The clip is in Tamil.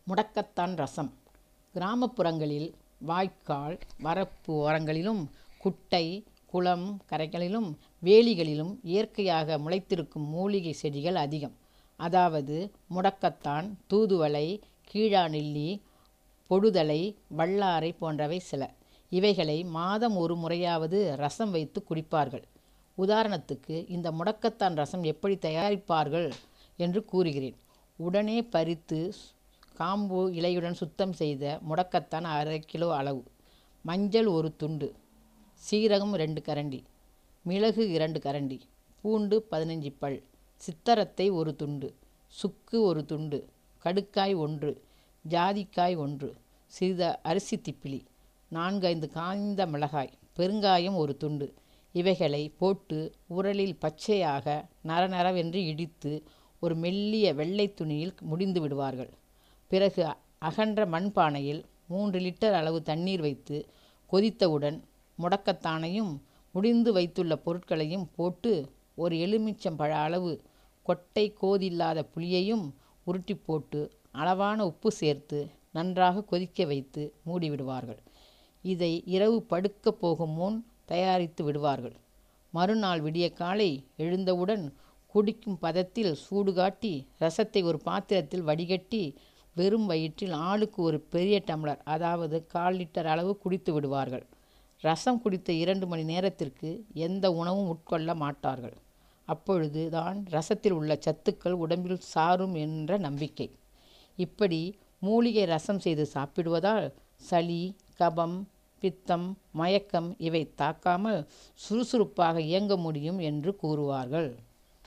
முடக்கத்தான் ரசம் கிராமப்புறங்களில் வாய்க்கால் வரப்பு ஓரங்களிலும் குட்டை குளம் கரைகளிலும் வேலிகளிலும் இயற்கையாக முளைத்திருக்கும் மூலிகை செடிகள் அதிகம் அதாவது முடக்கத்தான் தூதுவளை கீழாநெல்லி பொடுதலை வல்லாரை போன்றவை சில இவைகளை மாதம் ஒரு முறையாவது ரசம் வைத்து குடிப்பார்கள் உதாரணத்துக்கு இந்த முடக்கத்தான் ரசம் எப்படி தயாரிப்பார்கள் என்று கூறுகிறேன் உடனே பறித்து காம்பு இலையுடன் சுத்தம் செய்த முடக்கத்தான் அரை கிலோ அளவு மஞ்சள் ஒரு துண்டு சீரகம் ரெண்டு கரண்டி மிளகு இரண்டு கரண்டி பூண்டு பதினஞ்சு பல் சித்தரத்தை ஒரு துண்டு சுக்கு ஒரு துண்டு கடுக்காய் ஒன்று ஜாதிக்காய் ஒன்று சிறித அரிசி திப்பிலி நான்கைந்து காய்ந்த மிளகாய் பெருங்காயம் ஒரு துண்டு இவைகளை போட்டு உரலில் பச்சையாக நரநரவென்று இடித்து ஒரு மெல்லிய வெள்ளை துணியில் முடிந்து விடுவார்கள் பிறகு அகன்ற மண்பானையில் மூன்று லிட்டர் அளவு தண்ணீர் வைத்து கொதித்தவுடன் முடக்கத்தானையும் முடிந்து வைத்துள்ள பொருட்களையும் போட்டு ஒரு எலுமிச்சம்பழ அளவு கொட்டை கோதில்லாத புளியையும் உருட்டி போட்டு அளவான உப்பு சேர்த்து நன்றாக கொதிக்க வைத்து மூடிவிடுவார்கள் இதை இரவு படுக்க போகும் முன் தயாரித்து விடுவார்கள் மறுநாள் விடிய காலை எழுந்தவுடன் குடிக்கும் பதத்தில் சூடு காட்டி ரசத்தை ஒரு பாத்திரத்தில் வடிகட்டி வெறும் வயிற்றில் ஆளுக்கு ஒரு பெரிய டம்ளர் அதாவது கால் லிட்டர் அளவு குடித்து விடுவார்கள் ரசம் குடித்த இரண்டு மணி நேரத்திற்கு எந்த உணவும் உட்கொள்ள மாட்டார்கள் அப்பொழுது தான் ரசத்தில் உள்ள சத்துக்கள் உடம்பில் சாரும் என்ற நம்பிக்கை இப்படி மூலிகை ரசம் செய்து சாப்பிடுவதால் சளி கபம் பித்தம் மயக்கம் இவை தாக்காமல் சுறுசுறுப்பாக இயங்க முடியும் என்று கூறுவார்கள்